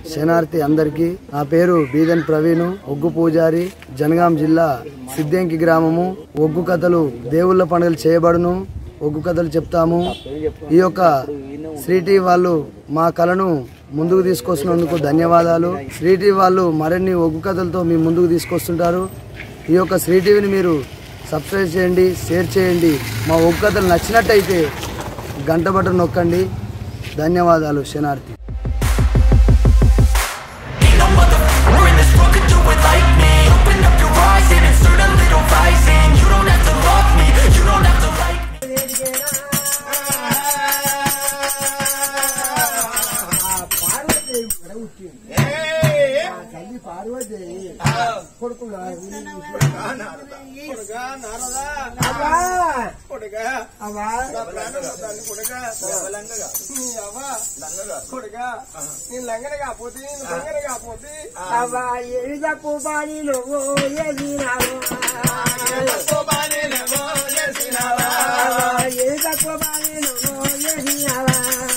శనార్థి అందరికి నా పేరు బీదన్ ప్రవీణ్ ఒగ్గు పూజారి జనగాం జిల్లా సిద్దేంకి గ్రామము ఒగ్గు కథలు దేవుళ్ళ పండుగలు చేయబడును ఒగ్గు కథలు చెప్తాము ఈ యొక్క శ్రీటీ వాళ్ళు మా కళను ముందుకు తీసుకొస్తున్నందుకు ధన్యవాదాలు శ్రీటీ వాళ్ళు మరిన్ని ఒగ్గు కథలతో మీ ముందుకు తీసుకొస్తుంటారు ఈ యొక్క శ్రీటీవీని మీరు సబ్స్క్రైబ్ చేయండి షేర్ చేయండి మా ఒగ్గు కథలు నచ్చినట్టయితే గంట బటన్ నొక్కండి ధన్యవాదాలు శనార్థి No motherfucker in this world could do it like me Open up your eyes and insert a little rising You don't have to love me, you don't have to like me తల్లి పార్వతి కొడుకున్నారు లంగన కాకపోతే లంగన కాకపోతే అవా ఏది తక్కువ పాని నువ్వు ఏదినావు ఏది తక్కువ పాని నువ్వు ఏదినావా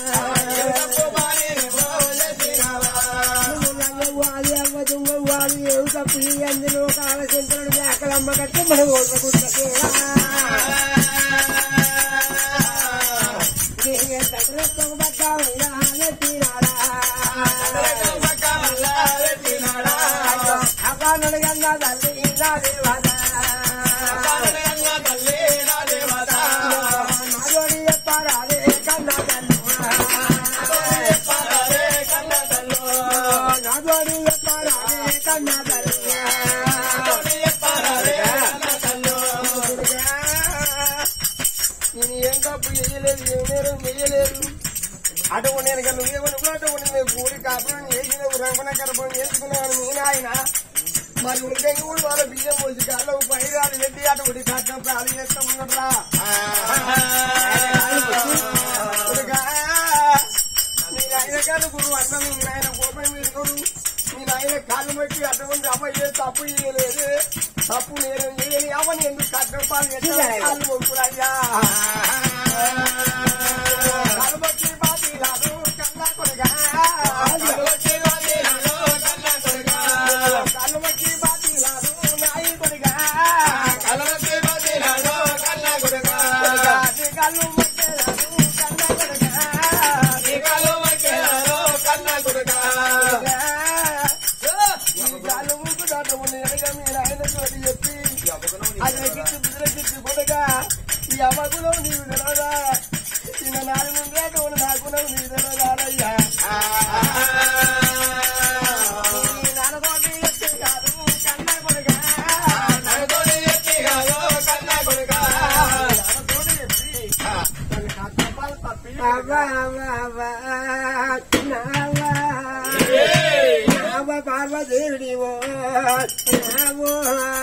వాలి అవ్వ దుంగ వాలి ఏవి తప్పు అందులో కాలశంకరుడు మేకలమ్మ కట్టి మన ఓట్ల గుట్ల నేను ఏం తప్పు చేయలేదు ఏం నేరం చేయలేదు అటు నేను కన్నా నువ్వేమనుకో అటు నేను కూడి కాపురం చేసిన రంగున కరపం చేసుకున్నాను మీ నాయన మరి ఉంటే కూడా వాళ్ళ బియ్యం పోసి కాళ్ళు పైరాలు పెట్టి అటు ఒకటి కట్టం ప్రాణం చేస్తా ఉన్నట్రా మీ నాయన కాదు గురువు అన్న మీ నాయన కోపం వేసుకోడు మీ నాయన కాళ్ళు బట్టి అటువంటి అమ్మాయి చేసి తప్పు చేయలేదు తప్పు నేను చేయని అవని ఎందుకు కట్టం పాలు చేస్తా కాళ్ళు మొక్కురయ్యా కాళ్ళు బట్టి బాధి రాదు కన్నా కొడుగా కాళ్ళు బట్టి బాధి రాదు కన్నా కొడుగా కాళ్ళు బట్టి బాధి రాదు నాయి కొడుగా కాళ్ళు బట్టి బాధి రాదు కన్నా కొడుగా నీ కాళ్ళు బట్టి రాదు కన్నా కొడుగా నీ కాళ్ళు బట్టి రాదు కన్నా కొడుగా ఈ కాళ్ళు ముక్కు దాట ఉన్న ఎనక మీరు ఆయన తోటి చెప్పి అది ఎక్కించి బిడ్డలెక్కించి కొడుగా ఈ అమ్మకులో నీవు తెలవదా చిన్న నాలుగు నుండి అటు నాకులో నీవు తెలవదారయ్యా ఈ నాన్నతోటి ఎత్తి కాదు కన్నా కొడుగా నాన్నతోటి ఎత్తి కాదు కన్నా కొడుగా నాన్నతోటి ఎత్తి తన కట్టపాలు తప్పి అవ్వ అవ్వ అవ్వ నావ్వ నావ పార్వదేవుడివో నావో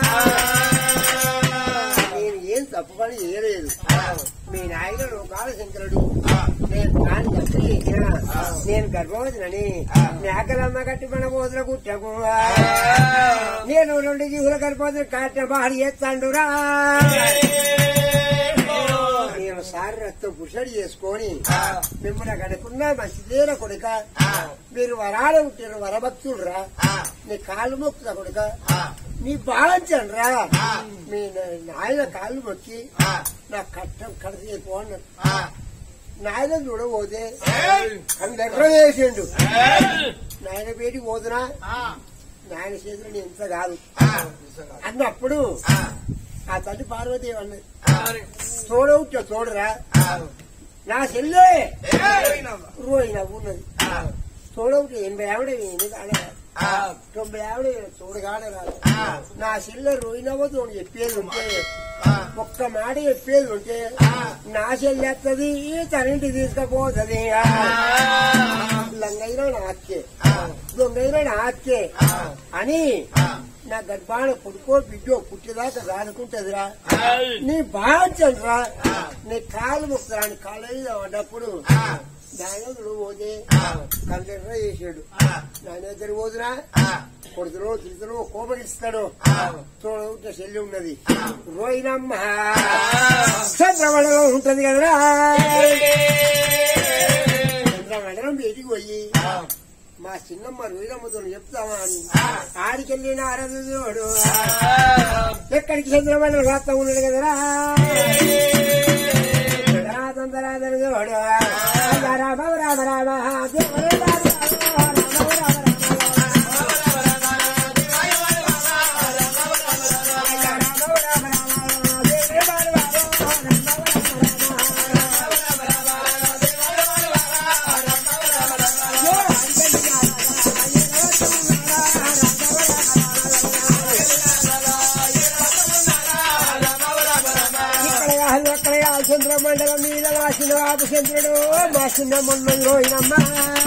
నేను ఏం తప్పు పని చేయలేదు మీ నాయన లోకాల శంకరుడు నేను కాని తప్పు చేసిన నేను గర్భవతినని మేకలమ్మ కట్టి మన పోతుల కుట్టకు నేను రెండు జీవుల గర్భవతిని కాటిన బాడి చేస్తాండురా నేను సారి రక్తం పుషడి చేసుకొని మిమ్మల్ని కనుకున్నా మంచిదేన కొడుక మీరు వరాలు ఉంటారు వరభక్తుడురా నీ కాళ్ళు మొక్కుతా కొడుక నీ బాధించండి రా మీ నాయన కాళ్ళు మొక్కి నా కట్టం కడతీయకు అన్నాడు నాయన చూడబోతే అందెక్కడ చేసిండు నాయన పేటికి పోతున్నా నాయన చేతులు నేను ఇంత కాదు అన్నప్పుడు ఆ తల్లి పార్వతి అన్నది చూడవుచ్చా చూడరా నా చెల్లె రోయి నవ్వున్నది చూడవుటి ఎనభై ఆవిడ ఎనిమిది ఆడరాదు తొంభై ఆవిడ చూడగానే రాదు నా చెల్లె రోయి నవ్వదు అని చెప్పేది ఉంటే ఒక్క మాట చెప్పేది ఉంటే నా చెల్లెత్తది తనింటి తీసుకపోతుంది లంగైనా నాకే దొంగైనా నాకే అని నా గర్భాన కొడుకో బిడ్డో పుట్టేదాకా రానుకుంటదిరా నీ బాధ్యరా నీ కాలు ముక్కురా నీ కాళ్ళు పడ్డప్పుడు నాయనదుడు పోతే కంప్యూటర్ చేసాడు నాయన దగ్గర పోతున్నా కొడుతులో తిరుగుతులో కోపగిస్తాడు చూడ చెల్లి ఉన్నది రోయినమ్మ చంద్రమండలం ఉంటది కదరా చంద్రమండలం బయటికి పోయి మా చిన్నమ్మ వీరమ్మతో చెప్తామా అని ఆడికెళ్ళి నారదు చూడు ఎక్కడికి చంద్రమండలి రాస్తా ఉన్నాడు కదరా తొందరాదని చూడు రామ రామ రామ దేవుడు రామ రామ రామ చంద్రమండలం మీద రాసిన రామచంద్రుడు మా చిన్న మొన్న పోయినమ్మా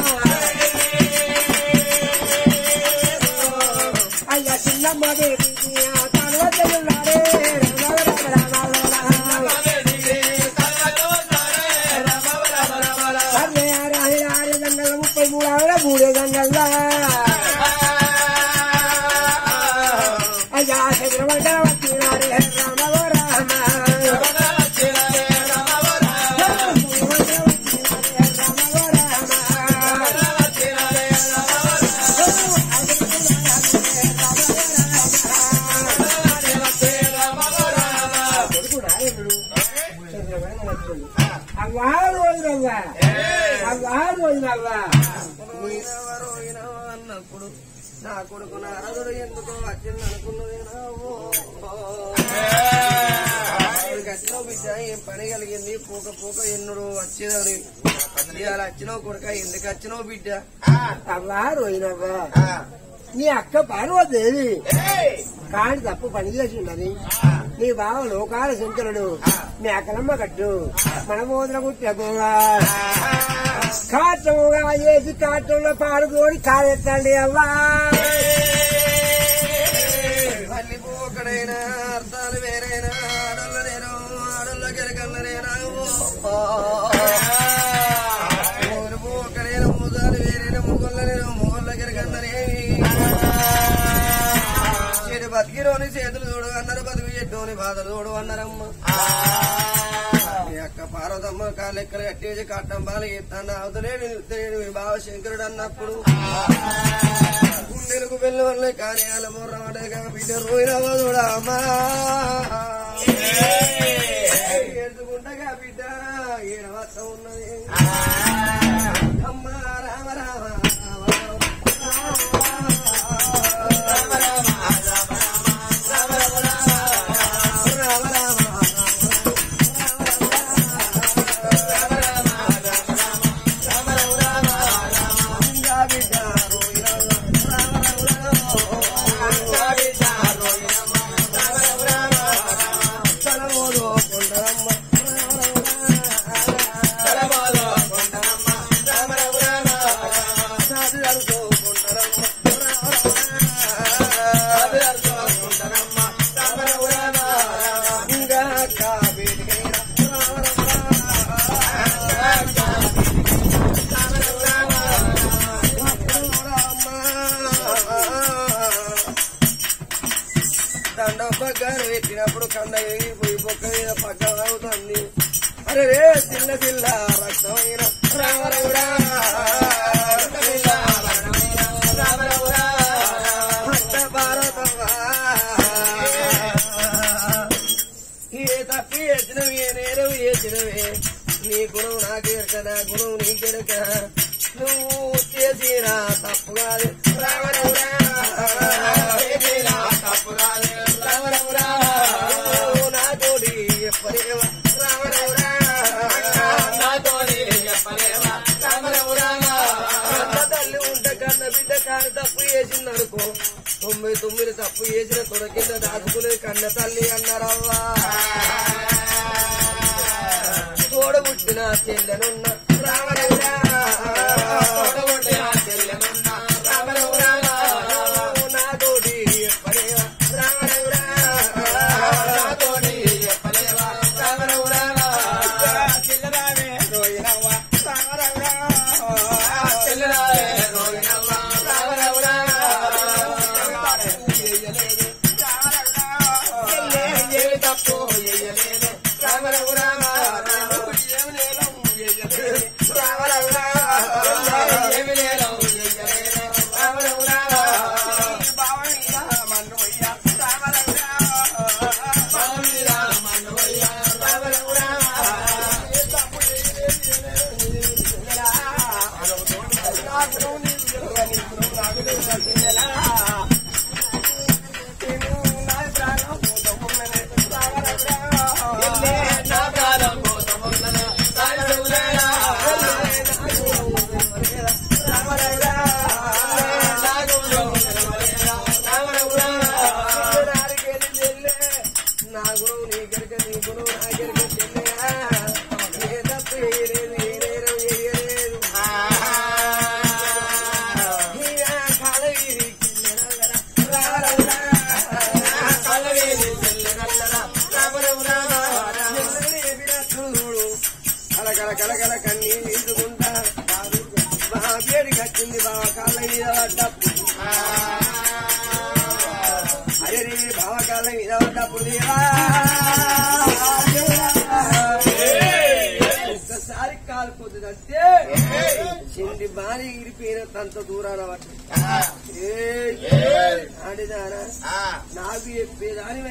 అయ్యా చిన్నమ్మ దేవి తను వద్దన్నాడే రామ రామ రామ అరే అరే అరే అరే దండల ముప్పై మూడు ఆవిడ మూడే దండల్లా అయ్యా చంద్రమండల వచ్చినారే రామ రామ అవ్వా రోజునవ్వా అవ్వా రోజునవ్వా ఈయనెవరో ఈయనవో అన్నప్పుడు నా కొడుకు నారదుడు ఎందుకో వచ్చింది అనుకున్నది వచ్చిన బిడ్డ ఏం పని కలిగింది పూక పూక ఎన్నుడు వచ్చేదని ఇవాళ వచ్చినావు కొడుక ఎందుకు వచ్చినావు బిడ్డ అవ్వా రోజునవ్వా నీ అక్క పార్వదేవి కాని తప్పు పని చేసిండని నీ బావ లోకాల శంకరుడు మీ అక్కలమ్మ కట్టు మన బోధన కుట్టకుగా కాటముగా చేసి కాటంలో పాడుకొని కాలెత్తండి అవ్వా మళ్ళీ ఒకడైనా అర్థాలు వేరైనా ఆడోళ్ళ నేను ఆడోళ్ళ గిరకల్ల నేనా ఊరు ఒకడైనా మూదాలు వేరైన మొగోళ్ళ నేను మొగోళ్ళ గిరకన్ననే చెడు బతికిరోని చేతులు చూడు అన్నారు బతుకు చెట్టుని బాధలు చూడు అన్నారమ్మ మీ అక్క పార్వతమ్మ కాళ్ళెక్కలు కట్టేసి కట్టం బాలు ఎత్తాను అవతలేడు తెలియడు మీ బావ శంకరుడు అన్నప్పుడు గుండెలకు వెళ్ళి వల్లే కానీ అలా మొర్రమాడగా బిడ్డ రోయినవా చూడా అమ్మా ఎడుచుకుంటగా బిడ్డ ఏడవత్త ఉన్నది అమ్మా రామ రామ రామ రామ బిడ్డ దండొక్కగారు పెట్టినప్పుడు కండ ఎగిరిపోయి బొక్క మీద పక్క అవుతుంది అరే రే చిన్న చిల్ల రక్తమైన రామరవురా భక్త భారతమ్మా. ఏ తప్పి వేసినవి ఏ నేరవు వేసినవే నీ గుణం నాకెరక నా గుణం నీకెరక నువ్వు చేసిన తప్పు కాదు రామరవురా తప్పు కాదు రామరవురా నా తోడి ఎప్పలేవా రామరవురా నాతోని చెప్పలేవా రామరవురా కన్న తల్లి ఉంటే కన్న బిడ్డ కాని తప్పు చేసిందనుకో తొమ్మిది తొమ్మిది తప్పు చేసిన తొడ కింద దాచుకునే కన్న తల్లి అన్నారవ్వా తోడబుట్టిన చెల్లెనున్న రామరవురా తోడబుట్టిన చెల్లెనున్న రామరవురా నా తోడి ఎప్పలేవా రామరవురా నాతోడి ఎప్పలేవా రామరవురా చెల్లెరావే రోయినవ్వా రామరవురా చెల్లెరావే రోయినవ్వా రామరవురా చెల్లె ఏ తప్పు నా గురువు నీ గరిక నీ గురువు నా గరిక చెల్లెలా ఏ తప్పు వేయలేదు ఏ నేరం వేయలేదు ఈయన కాలవీరి చెల్లెనల్లరా, రారల్లరా. కాలవీరి చెల్లెనల్లరా, రామరవురా. చెల్లెని ఎదిరినట్లు చూడు. కలకల కలకల కన్నీ వీసుకుంటా మా పేరు కట్టింది బావ కాళ్ళ మీద పడ్డప్పుడు అరే రే బావ కాళ్ళ మీద పడ్డప్పుడు దేవా ఒక్కసారి కాలు కుదిరంటే చింది బాని ఇరిపోయిన తంత దూరాన పట్టి ఆడిదానా నాకు చెప్పేదాని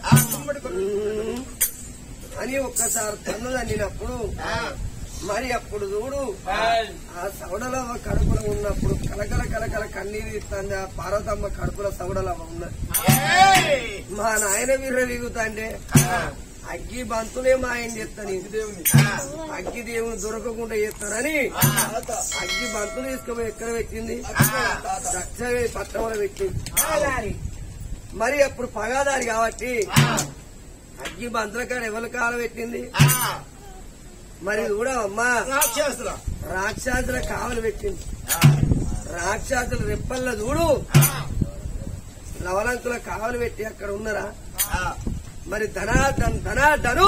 అని ఒక్కసారి తన్ను తన్నినప్పుడు మరి అప్పుడు చూడు ఆ సవడలవ్వ కడుపులో ఉన్నప్పుడు కలకల కలకల కన్నీరు ఇస్తుంది ఆ పార్వతమ్మ కడుపులో సవడలవ్వ ఉన్నది మా నాయన వీర విగుతాండే అగ్గి బంతులే మా ఆయన చేస్తాను దేవుని అగ్గి దేవుని దొరకకుండా చేస్తానని అగ్గి బంతులు తీసుకుపోయి ఎక్కడ పెట్టింది దక్షిణ పట్టణంలో పెట్టింది మరి అప్పుడు పగాదారి కాబట్టి అగ్గి బంతుల కాడ ఎవరి కాలం పెట్టింది మరి కూడా అమ్మా రాక్షసుల కావలు పెట్టింది రాక్షసుల రెప్పల్ల చూడు లవలంకుల కావలు పెట్టి అక్కడ ఉన్నారా మరి ధనాధన్ ధనాధను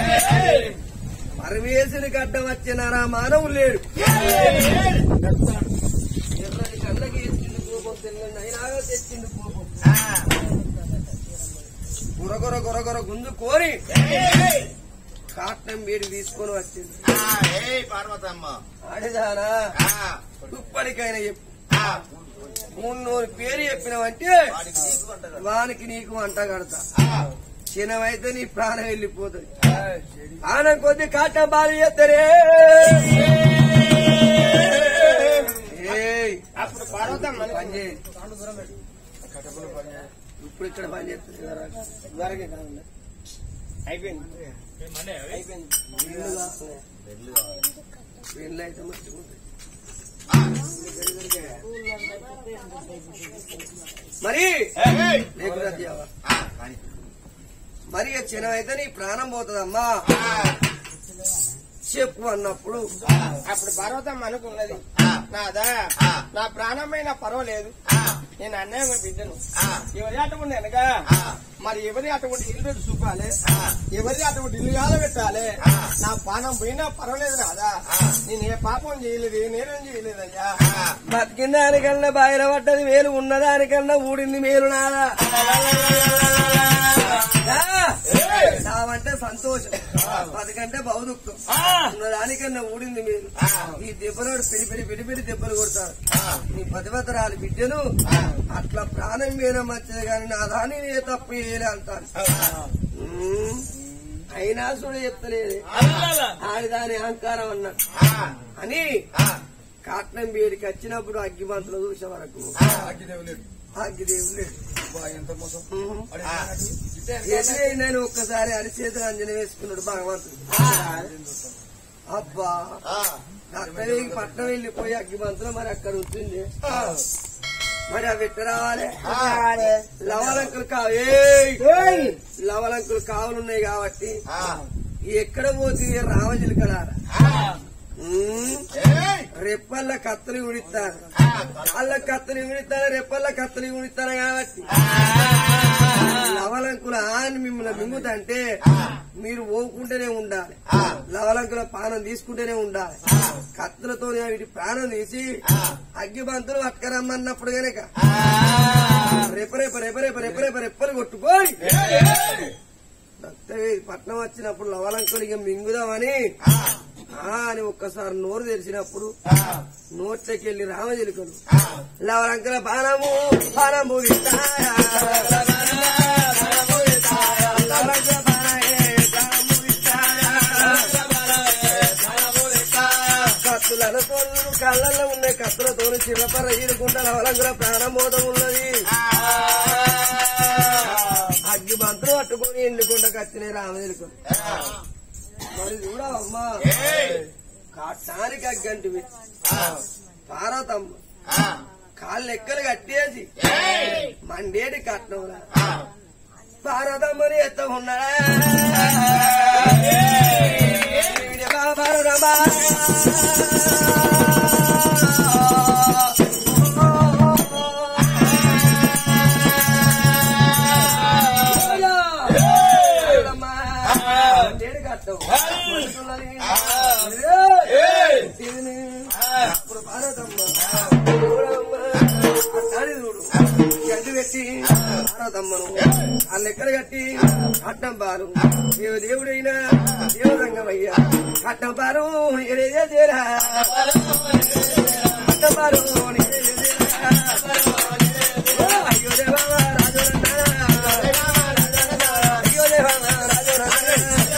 పరమేశుని గడ్డ వచ్చినారా మానవులు లేడు ఎర్రని కళ్ళకి ఎత్తింది కోపం తెల్లని అయినాగా తెచ్చింది కోపం గురగొర గురగొర గుంజు కోరి కాటం వేడి తీసుకొని వచ్చింది పార్వతమ్మ ఆడిదానా ఇప్పటికైనా చెప్పు మూడు పేరు చెప్పినావంటే వాడికి తీసుకుంటారు వానికి నీకు వంట కడతా చిన్నమైతే నీ ప్రాణం వెళ్ళిపోతుంది ప్రాణం కొద్ది కాటం బాగా చేస్తారే ఏయ్, అప్పుడు పార్వతమ్మ పని చేయి. ఇప్పుడు ఇక్కడ పని చేస్తుంది కదా ఇదివరకే కాదండి. అయిపోయింది అయిపోయింది ఇల్లు కాస్తున్నాయి. ఇల్లు అయితే మంచిగా ఉంటుంది. మరి లేకురా దేవా. మరి ఆ చిన్నమైతే నీ ప్రాణం పోతుందమ్మా చెప్పు అన్నప్పుడు అప్పుడు పర్వతం అనుకున్నది నాదా నా ప్రాణమైన పర్వాలేదు నేను అన్నయ్య బిడ్డను ఎవరి అటువంటి అనక మరి ఎవరి అటువంటి ఇల్లు పెట్టి చూపాలి ఎవరి అటువంటి ఇల్లు కాల పెట్టాలి నా ప్రాణం పోయినా పర్వాలేదు రాదా నేను ఏ పాపం చేయలేదు ఏ నేరం చేయలేదయ్యా బతికిన దానికన్నా బయట పడ్డది వేలు ఉన్నదానికన్నా ఊడింది మేలు నాదా నావంటే సంతోషం బతికంటే బౌదుక్తం ఉన్నదానికన్నా ఊడింది మేలు ఈ దెబ్బలోడు పిడి పిడి పిడి పిడి దెబ్బలు కొడతారు నీ పతివతరాలు బిడ్డను అట్లా ప్రాణం మీద మంచిది కానీ నా దాని ఏ తప్పు చేయలే అంటాను ఉమ్. అయినా చూడ చెప్తలేదు ఆడి దాని అహంకారం అన్నట్టు అని కాట్నం వేడికి వచ్చినప్పుడు అగ్గిమంతులు చూసే వరకు అగ్గిదేవులు నేను ఒక్కసారి అరిచేతులు అంజన వేసుకున్నాడు భగవంతుడు అబ్బా అక్కడికి పట్నం వెళ్ళిపోయి అగ్గిమంతులు మరి అక్కడ ఉంటుంది మరి అవి ఎట్ట రావాలి లవలంకులు కావు లవలంకులు కావులున్నాయి కాబట్టి ఎక్కడ పోతే రామజిలకడారా రెప్పల్ల కత్తులు ఉడిస్తారు వాళ్ళ కత్తులు ఉడిస్తారు రెప్పల్ల కత్తులు ఉడిస్తారు కాబట్టి లవలంకుల అని మిమ్మల్ని మింగుతంటే మీరు ఓకుంటూనే ఉండాలి లవలంకుల పానం తీసుకుంటూనే ఉండాలి కత్తులతో వీటి ప్రాణం తీసి అగ్గి బంతులు పట్టుకరమ్మన్నప్పుడు గనక రెప రెప రెప రెప రెప రెప రెప్పలు కొట్టుకోని రక్తవే పట్నం వచ్చినప్పుడు లవలంకులు ఇక మింగుదామని ఆ అని ఒక్కసారి నోరు తెరిచినప్పుడు నోట్లోకి వెళ్ళి రామజిలుకలు లవలంకుల బాణము బాణము విస్తారా. లవలంకుల బాణమే బాణము విస్తారా. కత్తుల లనతోడు కళ్ళల్లో ఉన్న కత్తులతో చిన్నపర ఈడుకుంటా నవలంగుల ప్రాణమోదం ఉన్నది అగ్గి మంత్రం పట్టుకొని ఎండుకుంట కత్తినే రామదేలుకు మరి చూడా అమ్మా కాటానికి అగ్గంటివి పార్వతమ్మ కాళ్ళు ఎక్కలు కట్టేసి మండేటి కట్నం పార్వతమ్మని ఎత్త ఉన్నాడా పార్వతమ్మ అప్పుడు పార్వతమ్మ అట్టాడి చూడు గడ్డి పెట్టి పార్వతమ్మను వాళ్ళు ఎక్కడ కట్టి అడ్డం పారు దేవు దేవుడైనా దేవుడంగమయ్యా అడ్డం పారు నీడే చేరా అడ్డం పారు నీడే చేరా అయ్యో దేవా రాజురన్నా అయ్యో దేవా రాజురన్నా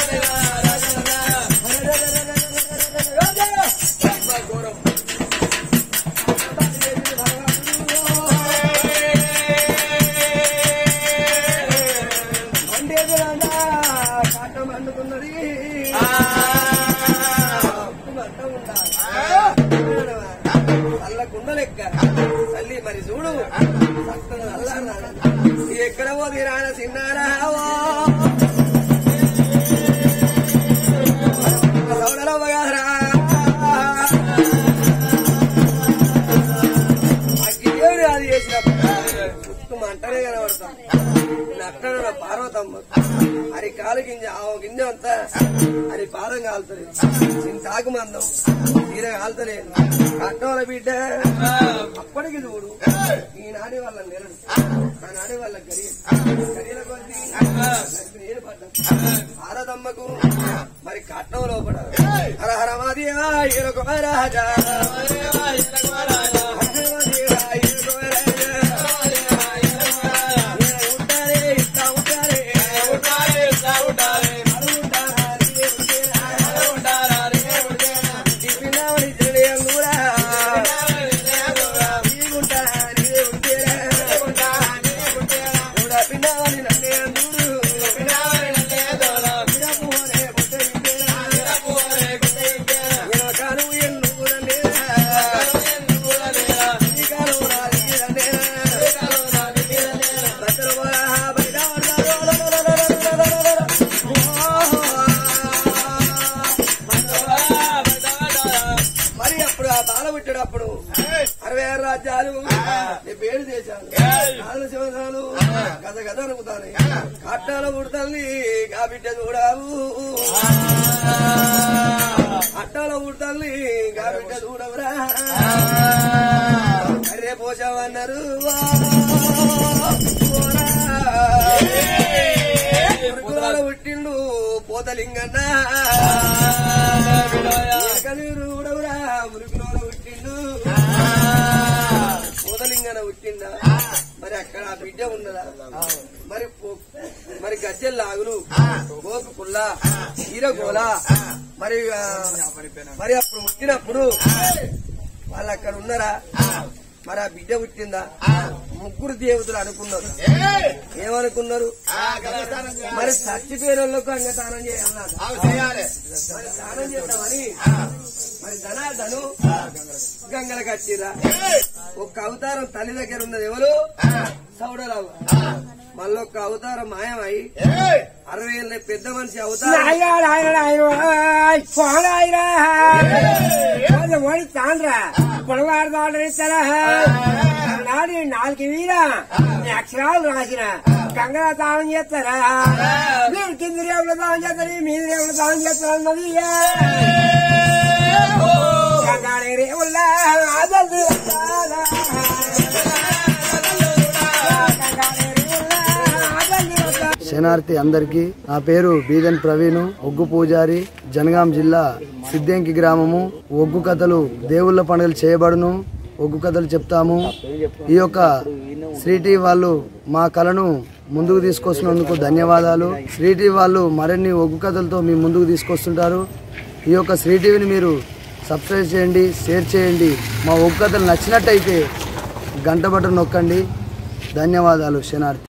ఘోరం మండేది రాండా కాటం అందుకున్నది మంట ఉండాలి అల్ల కుండ లెక్క తల్లి మరి చూడు చక్కగా అల్లారా ఎక్కడ పోది రాన చిన్నారా రౌడలవ్వగారా అగ్గిదేవుడు అది చేసినప్పుడు గుర్తు మంటనే కనబడతాం నట్టన పార్వతమ్మ అది కాలు గింజ ఆ గింజ అంతా అది పాదం కాలుతుంది చింతాకు మందం తీర కాలుతలేదు కట్టోల బిడ్డ అప్పటికి చూడు ఈనాటి వాళ్ళ నిలడు ఆనాటి వాళ్ళ గరి గరియల కొద్ది నేను పడ్డా పార్వతమ్మకు మరి కట్టం లోపల హర హర మాదియా ఈరొక రాజా మరి అప్పుడు ఆ తాళ పుట్టేటప్పుడు అరవై ఆరు రాజ్యాలు డెబ్బై ఏడు దేశాలు నాలుగు శివనాలు కథ కథ అనుకుతాను కట్టాల పుడతల్ని కా బిడ్డ చూడావు అట్టాల పుడతల్ని కా బిడ్డ చూడవురా అరే పోసావన్నారు మృగులాల పుట్టిండు పోతలింగన్న కనీరు ఉడవురా మురుగులోన పుట్టిండు పోతలింగన పుట్టిందా మరి అక్కడ ఆ బిడ్డ ఉన్నదా మరి పో- మరి గజ్జెలు లాగులు గోపు పుల్ల ఈరగోల మరి ఆ, మరి అప్పుడు పుట్టినప్పుడు వాళ్ళు అక్కడ ఉన్నారా మరి ఆ బిడ్డ పుట్టిందా ముగ్గురు దేవతలు అనుకున్నారు ఏమనుకున్నారు మరి చచ్చిపోయినోళ్ళకు అంగదానం చేయాలన్నారు మరి దానం చేద్దామని మరి ధనాధను గంగల కట్టిరా ఒక అవతారం తల్లి దగ్గర ఉన్నది ఎవరు సౌడరావు మళ్ళొక్క అవతారం మాయమై అరవై ఏళ్ళ పెద్ద మనిషి అవతారం ఓడి తాండ్రా పొడవారు దాడరిస్తారా నాడు నాలుగు వీర అక్షరాలు రాసిన గంగల దానం చేస్తారా మీరు కింది రేవులు దానం చేస్తారు మీది రేవులు దానం చేస్తారు అన్నది గంగాళి రేవుల్లా ఆదల్ది వస్తారా? గంగాళి రేవుల్లా ఆదల్ది వస్తారా? శనార్థి అందరికీ నా పేరు బీదన్ ప్రవీణ్ ఒగ్గు పూజారి జనగాం జిల్లా సిద్దేంకి గ్రామము ఒగ్గు కథలు దేవుళ్ళ పండుగలు చేయబడును ఒగ్గు కథలు చెప్తాము ఈ యొక్క శ్రీటీ వాళ్ళు మా కళను ముందుకు తీసుకొస్తున్నందుకు ధన్యవాదాలు శ్రీటీ వాళ్ళు మరిన్ని ఒగ్గు కథలతో మీ ముందుకు తీసుకొస్తుంటారు ఈ యొక్క శ్రీటీవీని మీరు సబ్స్క్రైబ్ చేయండి షేర్ చేయండి మా ఒక్క కథలు నచ్చినట్టయితే గంట బటన్ నొక్కండి ధన్యవాదాలు శనార్థి